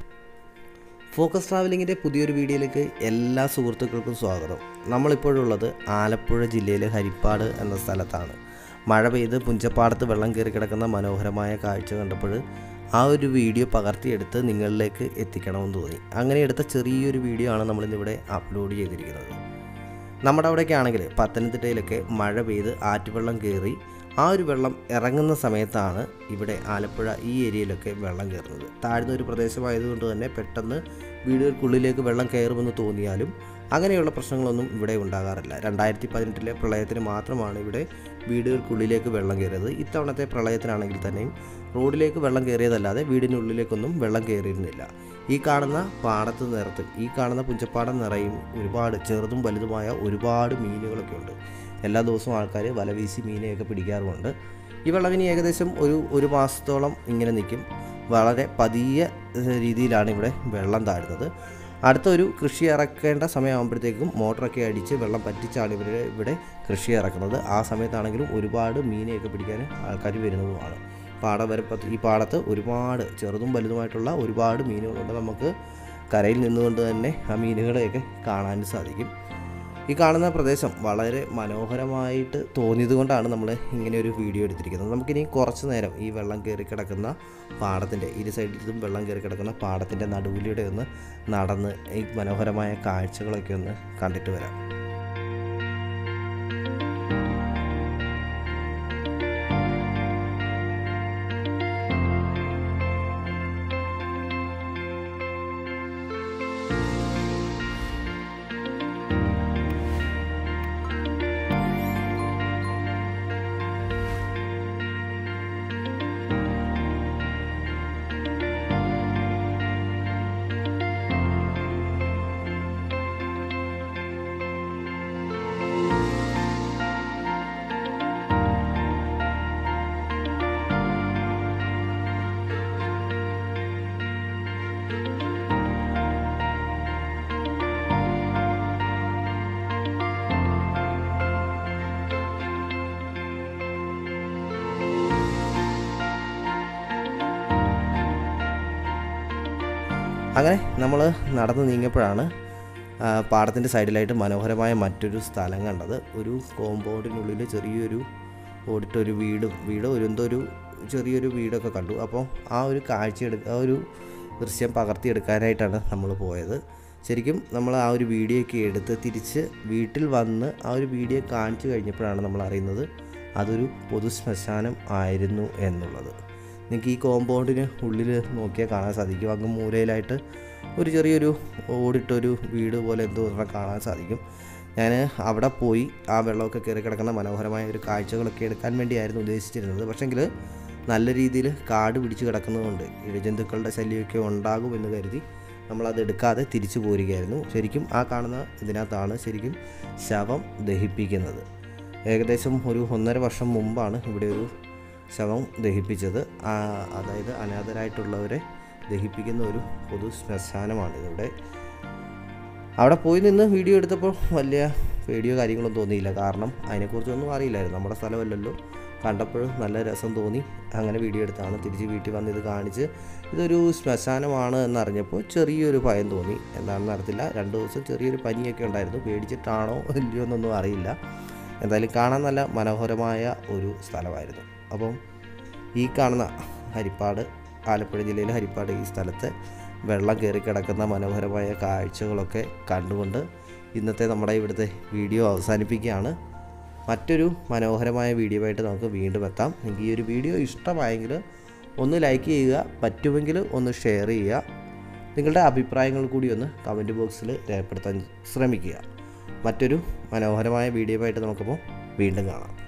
focus ട്രാവലിങ്ങിൻ്റെ പുതിയൊരു വീഡിയോയിലേക്ക് എല്ലാ സുഹൃത്തുക്കൾക്കും സ്വാഗതം നമ്മളിപ്പോഴുള്ളത് ആലപ്പുഴ ജില്ലയിലെ ഹരിപ്പാട് എന്ന സ്ഥലത്താണ് മഴ പെയ്ത് പുഞ്ചപ്പാടത്ത് വെള്ളം കയറി കിടക്കുന്ന മനോഹരമായ കാഴ്ച കണ്ടപ്പോൾ ആ ഒരു വീഡിയോ പകർത്തിയെടുത്ത് നിങ്ങളിലേക്ക് എത്തിക്കണമെന്ന് തോന്നി അങ്ങനെ എടുത്ത ചെറിയൊരു വീഡിയോ ആണ് നമ്മളിന്നിവിടെ അപ്ലോഡ് ചെയ്തിരിക്കുന്നത് നമ്മുടെ അവിടെയൊക്കെ ആണെങ്കിൽ പത്തനംതിട്ടയിലൊക്കെ മഴ പെയ്ത് ആറ്റുവെള്ളം കയറി ആ ഒരു വെള്ളം ഇറങ്ങുന്ന സമയത്താണ് ഇവിടെ ആലപ്പുഴ ഈ ഏരിയയിലൊക്കെ വെള്ളം കയറുന്നത് താഴ്ന്ന ഒരു പ്രദേശമായതുകൊണ്ട് തന്നെ പെട്ടെന്ന് വീടുകൾക്കുള്ളിലേക്ക് വെള്ളം കയറുമെന്ന് തോന്നിയാലും അങ്ങനെയുള്ള പ്രശ്നങ്ങളൊന്നും ഇവിടെ ഉണ്ടാകാറില്ല രണ്ടായിരത്തി പതിനെട്ടിലെ പ്രളയത്തിന് മാത്രമാണ് ഇവിടെ വീടുകൾക്കുള്ളിലേക്ക് വെള്ളം കയറിയത് ഇത്തവണത്തെ പ്രളയത്തിനാണെങ്കിൽ തന്നെയും റോഡിലേക്ക് വെള്ളം കയറിയതല്ലാതെ വീടിനുള്ളിലേക്കൊന്നും വെള്ളം കയറിയിരുന്നില്ല ഈ കാണുന്ന പാടത്ത് നിറത്ത് ഈ കാണുന്ന പുഞ്ചപ്പാടം നിറയും ഒരുപാട് ചെറുതും വലുതുമായ ഒരുപാട് മീനുകളൊക്കെ ഉണ്ട് എല്ലാ ദിവസവും ആൾക്കാർ വല വീശി മീനെയൊക്കെ പിടിക്കാറുമുണ്ട് ഈ വെള്ളവിനി ഏകദേശം ഒരു ഒരു മാസത്തോളം ഇങ്ങനെ നിൽക്കും വളരെ പതിയ ഏഹ്, രീതിയിലാണ് ഇവിടെ വെള്ളം താഴുന്നത് അടുത്തൊരു കൃഷി ഇറക്കേണ്ട സമയമാകുമ്പോഴത്തേക്കും മോട്ടറൊക്കെ അടിച്ച് വെള്ളം പറ്റിച്ചാണ് ഇവർ ഇവിടെ കൃഷി ഇറക്കുന്നത് ആ സമയത്താണെങ്കിലും ഒരുപാട് മീനെയൊക്കെ പിടിക്കാൻ ആൾക്കാർ വരുന്നതുമാണ് പാടവരപ്പത്ത് ഈ പാടത്ത് ഒരുപാട് ചെറുതും വലുതുമായിട്ടുള്ള ഒരുപാട് മീനുകളുണ്ട് നമുക്ക് കരയിൽ നിന്നുകൊണ്ട് തന്നെ ആ മീനുകളെയൊക്കെ കാണാൻ സാധിക്കും ഈ കാണുന്ന പ്രദേശം വളരെ മനോഹരമായിട്ട് തോന്നിയത് കൊണ്ടാണ് നമ്മൾ ഇങ്ങനെ ഒരു വീഡിയോ എടുത്തിരിക്കുന്നത് നമുക്കിനി കുറച്ച് നേരം ഈ വെള്ളം കയറി കിടക്കുന്ന പാടത്തിൻ്റെ ഇരു സൈഡിലും വെള്ളം കയറി കിടക്കുന്ന പാടത്തിൻ്റെ നടുവിലൂടെ ഒന്ന് നടന്ന് ഈ മനോഹരമായ കാഴ്ചകളൊക്കെ ഒന്ന് കണ്ടിട്ട് വരാം അങ്ങനെ നമ്മൾ നടന്ന് നീങ്ങിയപ്പോഴാണ് ആ, പാടത്തിൻ്റെ സൈഡിലായിട്ട് മനോഹരമായ മറ്റൊരു സ്ഥലം കണ്ടത് ഒരു കോമ്പൗണ്ടിനുള്ളിൽ ചെറിയൊരു ഓടിട്ടൊരു വീടും വീടോ ഒരു എന്തോ ഒരു ചെറിയൊരു വീടൊക്കെ കണ്ടു അപ്പോൾ ആ ഒരു കാഴ്ച എടുക്ക ആ ഒരു ദൃശ്യം പകർത്തിയെടുക്കാനായിട്ടാണ് നമ്മൾ പോയത് ശരിക്കും നമ്മൾ ആ ഒരു വീഡിയോ ഒക്കെ എടുത്ത് തിരിച്ച് വീട്ടിൽ വന്ന് ആ ഒരു വീഡിയോ കാണിച്ചു കഴിഞ്ഞപ്പോഴാണ് നമ്മൾ അറിയുന്നത് അതൊരു പൊതു ശ്മശാനം ആയിരുന്നു എന്നുള്ളത് നിങ്ങൾക്ക് ഈ കോമ്പൗണ്ടിന് ഉള്ളിൽ നോക്കിയാൽ കാണാൻ സാധിക്കും അങ്ങ് മൂലയിലായിട്ട് ഒരു ചെറിയൊരു ഓടിട്ടൊരു വീട് പോലെ എന്തോ ഒരെണ്ണം കാണാൻ സാധിക്കും ഞാൻ അവിടെ പോയി ആ വെള്ളമൊക്കെ കയറി കിടക്കുന്ന മനോഹരമായ ഒരു കാഴ്ചകളൊക്കെ എടുക്കാൻ വേണ്ടിയായിരുന്നു ഉദ്ദേശിച്ചിരുന്നത് പക്ഷേങ്കിൽ നല്ല രീതിയിൽ കാട് പിടിച്ച് കിടക്കുന്നതുകൊണ്ട് ഇഴജന്തുക്കളുടെ ശല്യമൊക്കെ ഉണ്ടാകുമെന്ന് കരുതി നമ്മളത് എടുക്കാതെ തിരിച്ചു പോരുകയായിരുന്നു ശരിക്കും ആ കാണുന്ന ഇതിനകത്താണ് ശരിക്കും ശവം ദഹിപ്പിക്കുന്നത് ഏകദേശം ഒരു ഒന്നര വർഷം മുമ്പാണ് ഇവിടെ ഒരു ശവം ദഹിപ്പിച്ചത് ആ, അതായത് അനാഥരായിട്ടുള്ളവരെ ദഹിപ്പിക്കുന്ന ഒരു പൊതു ശ്മശാനമാണ് ഇതിവിടെ അവിടെ പോയി നിന്ന് വീഡിയോ എടുത്തപ്പോൾ വലിയ പേടിയോ കാര്യങ്ങളൊന്നും തോന്നിയില്ല കാരണം അതിനെക്കുറിച്ചൊന്നും അറിയില്ലായിരുന്നു നമ്മുടെ സ്ഥലമല്ലല്ലോ കണ്ടപ്പോൾ നല്ല രസം തോന്നി അങ്ങനെ വീഡിയോ എടുത്താണ് തിരിച്ച് വീട്ടിൽ വന്ന് ഇത് കാണിച്ച് ഇതൊരു ശ്മശാനമാണ് എന്നറിഞ്ഞപ്പോൾ ചെറിയൊരു ഭയം തോന്നി എന്താണെന്ന് അറിയത്തില്ല രണ്ട് ദിവസം ചെറിയൊരു പനിയൊക്കെ ഉണ്ടായിരുന്നു പേടിച്ചിട്ടാണോ ഇല്ലയോ എന്നൊന്നും അറിയില്ല എന്തായാലും കാണാൻ നല്ല മനോഹരമായ ഒരു സ്ഥലമായിരുന്നു അപ്പം ഈ കാണുന്ന ഹരിപ്പാട് ആലപ്പുഴ ജില്ലയിലെ ഹരിപ്പാട് ഈ സ്ഥലത്ത് വെള്ളം കയറി കിടക്കുന്ന മനോഹരമായ കാഴ്ചകളൊക്കെ കണ്ടുകൊണ്ട് ഇന്നത്തെ നമ്മുടെ ഇവിടുത്തെ വീഡിയോ അവസാനിപ്പിക്കുകയാണ് മറ്റൊരു മനോഹരമായ വീഡിയോ ആയിട്ട് നമുക്ക് വീണ്ടും എത്താം നിങ്ങൾക്ക് ഈ ഒരു വീഡിയോ ഇഷ്ടമായെങ്കിൽ ഒന്ന് ലൈക്ക് ചെയ്യുക പറ്റുമെങ്കിൽ ഒന്ന് ഷെയർ ചെയ്യുക നിങ്ങളുടെ അഭിപ്രായങ്ങൾ കൂടി ഒന്ന് കമൻറ്റ് ബോക്സിൽ രേഖപ്പെടുത്താൻ ശ്രമിക്കുക മറ്റൊരു മനോഹരമായ വീഡിയോ ആയിട്ട് നമുക്കപ്പോൾ വീണ്ടും കാണാം